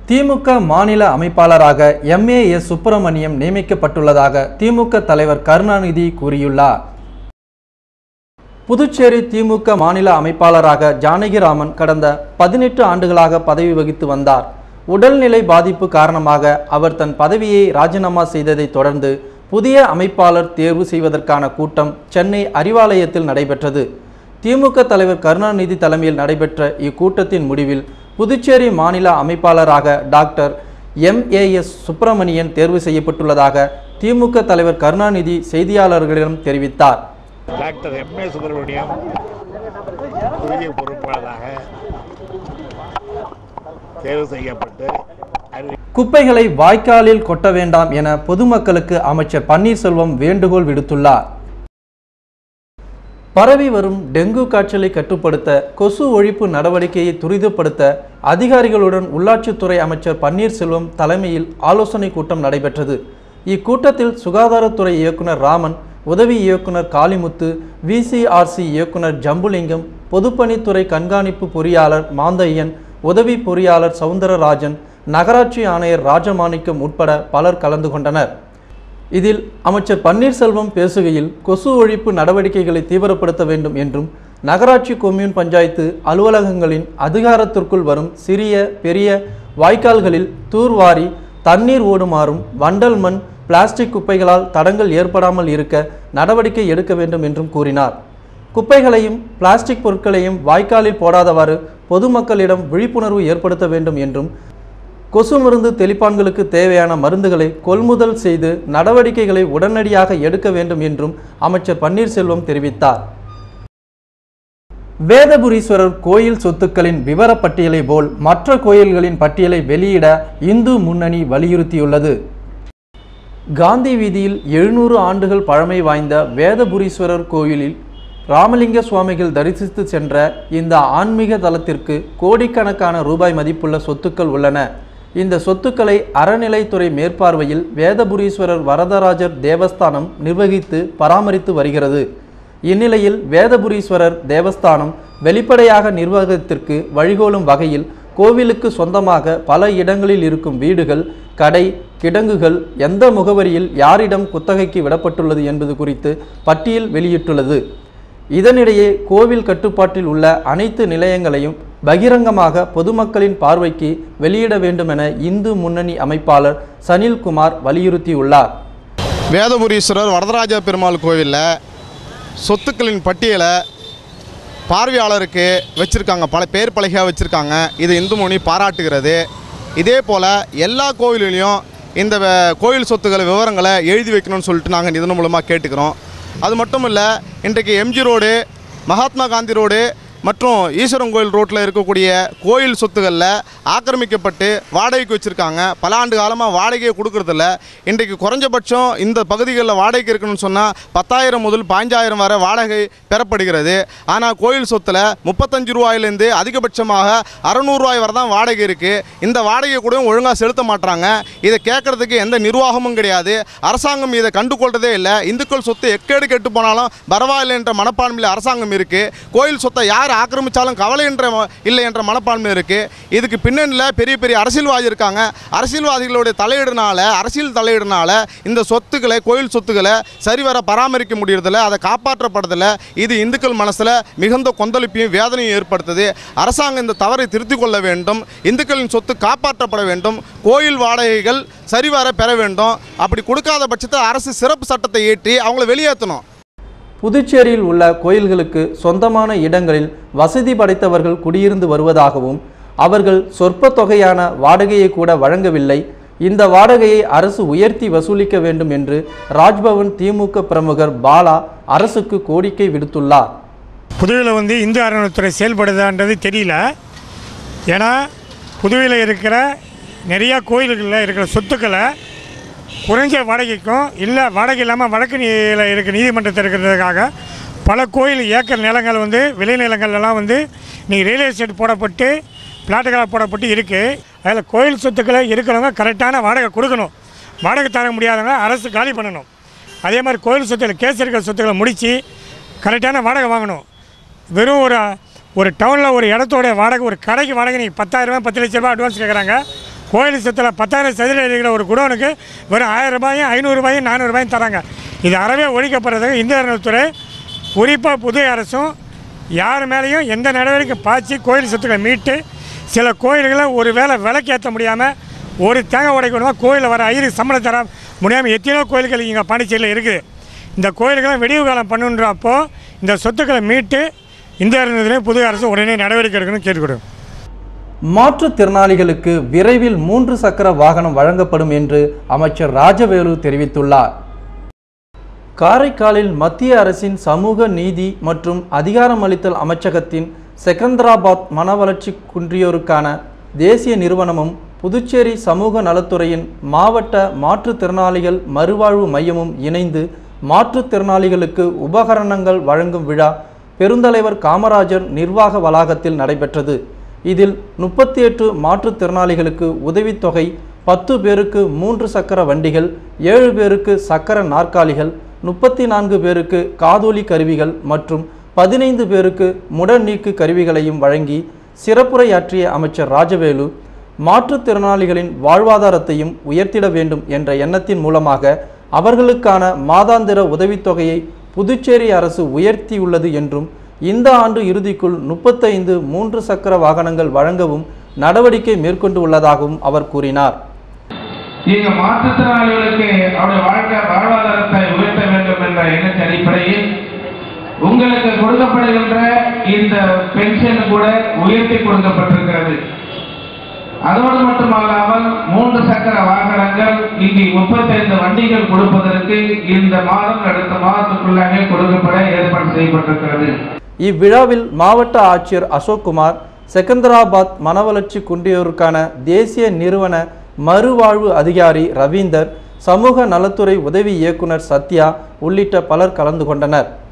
திமுக மாநில அமைப்பாளராக எம்ஏஎஸ் சுப்பிரமணியம் நியமிக்கப்பட்டுள்ளதாக திமுக தலைவர் கருணாநிதி கூறியுள்ளார் புதுச்சேரி திமுக மாநில அமைப்பாளராக ஜானகிராமன் கடந்த பதினெட்டு ஆண்டுகளாக பதவி வகித்து வந்தார் உடல்நிலை பாதிப்பு காரணமாக அவர் தன் பதவியை ராஜினாமா செய்ததைத் தொடர்ந்து புதிய அமைப்பாளர் தேர்வு செய்வதற்கான கூட்டம் சென்னை அறிவாலயத்தில் நடைபெற்றது திமுக தலைவர் கருணாநிதி தலைமையில் நடைபெற்ற இக்கூட்டத்தின் முடிவில் புதுச்சேரி மாநில அமைப்பாளராக டாக்டர் எம்ஏஎஸ் சுப்பிரமணியன் தேர்வு செய்யப்பட்டுள்ளதாக திமுக தலைவர் கருணாநிதி செய்தியாளர்களிடம் தெரிவித்தார் டாக்டர் எம் ஏ சுப்பிரமணியம் புதிய பொறுப்பாளராக தேர்வு செய்யப்பட்டு அறிவி குப்பைகளை வாய்க்காலில் கொட்ட வேண்டாம் என பொதுமக்களுக்கு அமைச்சர் பன்னீர்செல்வம் வேண்டுகோள் விடுத்துள்ளார் பரவி வரும் டெங்கு காய்ச்சலை கட்டுப்படுத்த கொசு ஒழிப்பு நடவடிக்கையை துரிதப்படுத்த அதிகாரிகளுடன் உள்ளாட்சித்துறை அமைச்சர் பன்னீர்செல்வம் தலைமையில் ஆலோசனை கூட்டம் நடைபெற்றது இக்கூட்டத்தில் சுகாதாரத்துறை இயக்குனர் ராமன் உதவி இயக்குனர் காளிமுத்து விசிஆர்சி இயக்குனர் ஜம்புலிங்கம் பொதுப்பணித்துறை கண்காணிப்பு பொறியாளர் மாந்தையன் உதவி பொறியாளர் சவுந்தரராஜன் நகராட்சி ஆணையர் ராஜமாணிக்கம் உட்பட பலர் கலந்து கொண்டனர் இதில் அமைச்சர் பன்னீர்செல்வம் பேசுகையில் கொசு ஒழிப்பு நடவடிக்கைகளை தீவிரப்படுத்த வேண்டும் என்றும் நகராட்சி கொம்யூன் பஞ்சாயத்து அலுவலகங்களின் அதிகாரத்திற்குள் வரும் சிறிய பெரிய வாய்க்கால்களில் தூர்வாரி தண்ணீர் ஓடுமாறும் வண்டல் மண் பிளாஸ்டிக் குப்பைகளால் தடங்கள் ஏற்படாமல் இருக்க நடவடிக்கை எடுக்க வேண்டும் என்றும் கூறினார் குப்பைகளையும் பிளாஸ்டிக் பொருட்களையும் வாய்க்காலில் போடாதவாறு பொதுமக்களிடம் விழிப்புணர்வு ஏற்படுத்த வேண்டும் என்றும் கொசு மருந்து தெளிப்பான்களுக்கு தேவையான மருந்துகளை கொள்முதல் செய்து நடவடிக்கைகளை உடனடியாக எடுக்க வேண்டும் என்றும் அமைச்சர் பன்னீர்செல்வம் தெரிவித்தார் வேதபுரீஸ்வரர் கோயில் சொத்துக்களின் விவரப்பட்டியலை போல் மற்ற கோயில்களின் பட்டியலை வெளியிட இந்து முன்னணி வலியுறுத்தியுள்ளது காந்தி வீதியில் எழுநூறு ஆண்டுகள் பழமை வாய்ந்த வேதபுரீஸ்வரர் கோயிலில் ராமலிங்க சுவாமிகள் தரிசித்து சென்ற இந்த ஆன்மீக தலத்திற்கு கோடிக்கணக்கான ரூபாய் மதிப்புள்ள சொத்துக்கள் உள்ளன இந்த சொத்துக்களை அறநிலைத்துறை மேற்பார்வையில் வேதபுரீஸ்வரர் வரதராஜர் தேவஸ்தானம் நிர்வகித்து பராமரித்து வருகிறது இந்நிலையில் வேதபுரீஸ்வரர் தேவஸ்தானம் வெளிப்படையாக நிர்வாகத்திற்கு வழிகோலும் வகையில் கோவிலுக்கு சொந்தமாக பல இடங்களில் இருக்கும் வீடுகள் கடை கிடங்குகள் எந்த முகவரியில் யாரிடம் குத்தகைக்கு விடப்பட்டுள்ளது என்பது குறித்து பட்டியல் வெளியிட்டுள்ளது இதனிடையே கோவில் கட்டுப்பாட்டில் உள்ள அனைத்து நிலையங்களையும் பகிரங்கமாக பொதுமக்களின் பார்வைக்கு வெளியிட வேண்டும் என இந்து முன்னணி அமைப்பாளர் சனில்குமார் வலியுறுத்தியுள்ளார் வேதபுரீஸ்வரர் வரதராஜ பெருமாள் கோவிலில் சொத்துக்களின் பட்டியலை பார்வையாளருக்கு வச்சுருக்காங்க பல பேர் பலகையாக வச்சுருக்காங்க இது இந்து மொழி பாராட்டுகிறது இதே போல் எல்லா கோவில்களையும் இந்த வே- கோயில் சொத்துக்கள் விவரங்களை எழுதி வைக்கணும்னு சொல்லிட்டு நாங்கள் இதன் மூலமாக கேட்டுக்கிறோம் அது மட்டும் இல்லை இன்றைக்கு MG road Mahatma Gandhi road மற்றும் ஈஸ்வரன் கோயில் ரோட்டில் இருக்கக்கூடிய கோயில் சொத்துக்களில் ஆக்கிரமிக்கப்பட்டு வாடகைக்கு வச்சுருக்காங்க பல ஆண்டு காலமாக வாடகையை கொடுக்கறதில்ல இன்றைக்கு குறைஞ்சபட்சம் இந்த பகுதிகளில் வாடகைக்கு இருக்கணும்னு சொன்னால் பத்தாயிரம் முதல் பாஞ்சாயிரம் வரை வாடகை பெறப்படுகிறது ஆனால் கோயில் சொத்தில் முப்பத்தஞ்சு ரூபாயிலேருந்து அதிகபட்சமாக அறநூறுவாய் வரை தான் வாடகை இருக்குது இந்த வாடகையை கூட ஒழுங்காக செலுத்த மாட்டாங்க இதை கேட்கறதுக்கு எந்த நிர்வாகமும் கிடையாது அரசாங்கம் இதை கண்டுகொள்றதே இல்லை இந்துக்கள் சொத்து எக்கேடு கெட்டு போனாலும் பரவாயில்லை என்ற மனப்பான்மையில் அரசாங்கம் இருக்குது கோயில் சொத்தை யார் ஆக்கிரமித்தாலும் கவலை என்ற ம- இல்லை என்ற மனப்பான்மை இருக்குது இதுக்கு பின்னணியில் பெரிய பெரிய அரசியல்வாதி இருக்காங்க அரசியல்வாதிகளுடைய தலையீடுனால அரசியல் தலையீடுனால இந்த சொத்துக்களை கோயில் சொத்துக்களை சரிவர பராமரிக்க முடியறதில்ல அதை காப்பாற்றப்படுறதில்ல இது இந்துக்கள் மனசில் மிகுந்த கொந்தளிப்பையும் வேதனையும் ஏற்படுத்துது அரசாங்கம் இந்த தவறை திருத்திக் கொள்ள வேண்டும் இந்துக்களின் சொத்து காப்பாற்றப்பட வேண்டும் கோயில் வாடகைகள் சரிவர பெற வேண்டும் அப்படி கொடுக்காத பட்சத்தில் அரசு சிறப்பு சட்டத்தை ஏற்றி அவங்கள வெளியேற்றணும் புதுச்சேரியில் உள்ள கோயில்களுக்கு சொந்தமான இடங்களில் வசதி படைத்தவர்கள் குடியிருந்து வருவதாகவும் அவர்கள் சொற்ப தொகையான வாடகையை கூட வழங்கவில்லை இந்த வாடகையை அரசு உயர்த்தி வசூலிக்க வேண்டும் என்று ராஜ்பவன் திமுக பிரமுகர் பாலா அரசுக்கு கோரிக்கை விடுத்துள்ளார் புதுவையில் வந்து இந்து அறநிலைத்துறை செயல்படுதான்றது தெரியல ஏன்னா புதுவையில் இருக்கிற நிறையா கோயில்களில் இருக்கிற சொத்துக்களை குறைஞ்ச வாடகைக்கும் இல்லை வாடகை இல்லாமல் வடக்கு நீல இருக்கிற நீதிமன்றத்தில் இருக்கிறதுக்காக பல கோயில் ஏக்கர் நிலங்கள் வந்து விளைநிலங்கள்லாம் வந்து நீ ரியல் எஸ்டேட் போடப்பட்டு பிளாட்டுகளாக போடப்பட்டு இருக்குது அதில் கோயில் சொத்துக்களை இருக்கிறவங்க கரெக்டான வாடகை கொடுக்கணும் வாடகை தர முடியாதவங்க அரசு காலி பண்ணணும் அதே மாதிரி கோயில் சொத்துக்கள் கேஸ் இருக்கிற சொத்துக்களை முடித்து கரெக்டான வாடகை வாங்கணும் வெறும் ஒரு ஒரு டவுனில் ஒரு இடத்தோட வாடகை ஒரு கடைக்கு வாடகை நீங்கள் பத்தாயிரரூபா பத்து லட்ச ரூபா அட்வான்ஸ் கேட்குறாங்க கோயில் சுத்தில் பத்தாயிரம் சதுர அடிக்கிற ஒரு குடோனுக்கு வெறும் ஆயிரம் ரூபாயும் ஐநூறுரூபாயும் நானூறுபாயும் தராங்க இது அறவே ஒழிக்கப்படுறதுக்கு இந்திய அறநிலைத்துறை குறிப்பாக புதிய அரசும் யார் மேலேயும் எந்த நடவடிக்கை பாய்ச்சி கோயில் சொத்துக்களை மீட்டு சில கோயில்களை ஒரு வேளை விளக்கேற்ற முடியாமல் ஒரு தேங்காய் உடைக்கணுமா கோயிலில் வர ஐயருக்கு சம்பளம் தர முடியாமல் எத்தனையோ கோயில்கள் இங்கே பாண்டிச்சேரியில் இருக்குது இந்த கோயில்களை வெடிவு காலம் பண்ணுன்றப்போ இந்த சொத்துக்களை மீட்டு இந்திய அறநிலையத்துறை புதிய அரசு உடனே நடவடிக்கை எடுக்கணும்னு கேட்டுக்கிறோம் மாற்றுத்திறனாளிகளுக்கு விரைவில் மூன்று சக்கர வாகனம் வழங்கப்படும் என்று அமைச்சர் ராஜவேலு தெரிவித்துள்ளார் காரைக்காலில் மத்திய அரசின் சமூக நீதி மற்றும் அதிகாரமளித்தல் அமைச்சகத்தின் செகந்திராபாத் மனவளர்ச்சி குன்றியோருக்கான தேசிய நிறுவனமும் புதுச்சேரி சமூக நலத்துறையின் மாவட்ட மாற்றுத்திறனாளிகள் மறுவாழ்வு மையமும் இணைந்து மாற்றுத்திறனாளிகளுக்கு உபகரணங்கள் வழங்கும் விழா பெருந்தலைவர் காமராஜர் நிர்வாக வளாகத்தில் நடைபெற்றது இதில் முப்பத்தி எட்டு மாற்றுத்திறனாளிகளுக்கு உதவித்தொகை பத்து பேருக்கு மூன்று சக்கர வண்டிகள் ஏழு பேருக்கு சக்கர நாற்காலிகள் முப்பத்தி நான்கு பேருக்கு காதோலி கருவிகள் மற்றும் பதினைந்து பேருக்கு முடன் நீக்கு கருவிகளையும் வழங்கி சிறப்புரையாற்றிய அமைச்சர் ராஜவேலு மாற்றுத்திறனாளிகளின் வாழ்வாதாரத்தையும் உயர்த்திட வேண்டும் என்ற எண்ணத்தின் மூலமாக அவர்களுக்கான மாதாந்திர உதவித்தொகையை புதுச்சேரி அரசு உயர்த்தியுள்ளது என்றும் இந்த ஆண்டு இறுதிக்குள் முப்பத்தைந்து மூன்று சக்கர வாகனங்கள் வழங்கவும் நடவடிக்கை மேற்கொண்டு உள்ளதாகவும் அவர் கூறினார் இங்கு மாற்றுத்திறனாளிகளுக்கு அவருடைய வாழ்க்கை வாழ்வாதாரத்தை உயர்த்த வேண்டும் என்ற எண்ணத்தின் அடிப்படையில் உங்களுக்கு கொடுக்கப்படுகின்ற இந்த பென்ஷன் கூட உயர்த்தி கொடுக்கப்பட்டிருக்கிறது அதோடு மட்டுமல்லாமல் மூன்று சக்கர வாகனங்கள் இங்கு முப்பத்தைந்து வண்டிகள் கொடுப்பதற்கு இந்த மாதம் அடுத்த மாதத்துக்குள்ளாக கொடுக்கப்பட ஏற்பாடு செய்யப்பட்டிருக்கிறது இவ்விழாவில் மாவட்ட ஆட்சியர் அசோக்குமார் செகந்தராபாத் மனவளர்ச்சி குன்றியோருக்கான தேசிய நிறுவன மறுவாழ்வு அதிகாரி ரவீந்தர் சமூக நலத்துறை உதவி இயக்குனர் சத்யா உள்ளிட்ட பலர் கலந்து கொண்டனர்